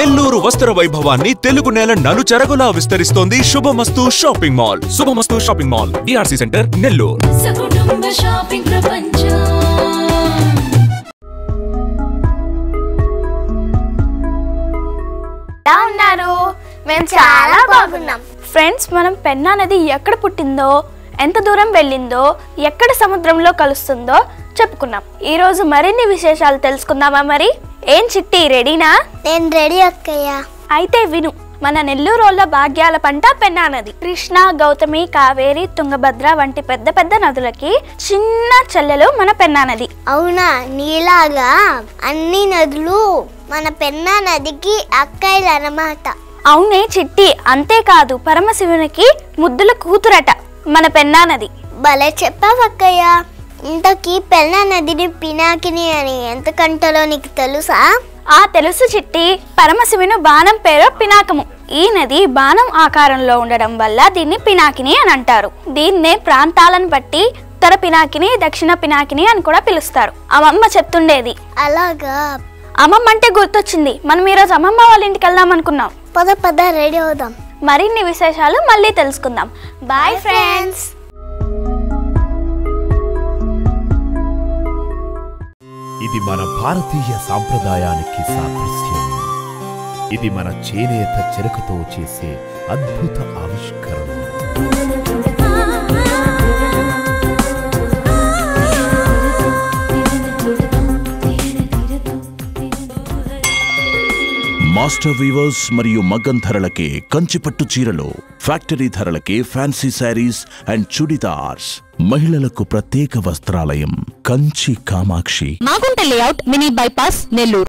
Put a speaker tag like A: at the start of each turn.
A: నెల్లూరు వస్త్ర వైభవాన్ని తెలుగు నేల నలుచెరగులా విస్తరిస్తోంది Shubhamasthu shopping mall Shubhamasthu shopping mall DRC centre Nellore
B: సకుటుంబ షాపింగ్ ప్రపంచం
C: ఎలా ఉన్నారు మేము చాలా బాగున్నాం ఫ్రెండ్స్ మనం పెన్నా నది ఎక్కడ పుట్టిందో ఎంత దూరం వెళ్ళిందో ఎక్కడ సముద్రంలో కలుస్తుందో చెప్పుకున్నాం ఈ రోజు మరిన్ని విశేషాలు తెలుసుకుందామా మరి ఏం చిట్టి రెడీనా
D: నేను రెడీ అక్కయ్య
C: అయితే విను మన నెల్లూరులో భాగ్యాల పంట పెన్నా నది కృష్ణ గౌతమి కావేరి తుంగభద్ర వంటి పెద్ద పెద్ద నదులకి చిన్న చెల్లెలు మన పెన్నా నది
D: అవునా నీలాగా అన్ని నదులు మన పెన్నా నదికి అక్కయ్యలు అన్నమాట
C: అవునే చిట్టి అంతేకాదు పరమశివునికి ముద్దుల కూతురట మన పెన్నా నది
D: భలే చెప్పావు అక్కయ్య ఇంతకీ పెన్నా నదిని పినాకిని అని ఎంత కంటలో నీకు తెలుసా
C: ఆ తెలుసు చిట్టి పరమశివుని బాణం పేరు పినాకము ఈ నది బాణం ఆకారంలో ఉండడం వల్ల దీన్ని పినాకిని అని అంటారు దీన్నే ప్రాంతాలను బట్టి ఉత్తర పినాకిని దక్షిణ పినాకిని అని కూడా పిలుస్తారు అమ్మమ్మ చెప్తుండేది
D: అలాగా
C: అమ్మమ్మ అంటే గుర్తొచ్చింది మనం ఈరోజు అమ్మమ్మ వాళ్ళ ఇంటికి వెళ్దాం అనుకున్నాం
D: పద పద రెడీ అవుదాం
C: మరిన్ని విశేషాలు మళ్ళీ తెలుసుకుందాం బాయ్ ఫ్రెండ్స్
E: ఇది మన భారతీయ సాంప్రదాయానికి సాదృశ్యం ఇది మన చేనేత చెరకుతో చేసే అద్భుత ఆవిష్కరణ మాస్టర్ వీవర్స్ మరియు మగ్గం ధరలకే కంచిపట్టు చీరలు ఫ్యాక్టరీ ధరలకే ఫ్యాన్సీ శారీస్ అండ్ చుడిదార్స్ మహిళలకు ప్రత్యేక వస్త్రాలయం Kanchi Kamakshi
F: Magunta layout mini bypass Nellore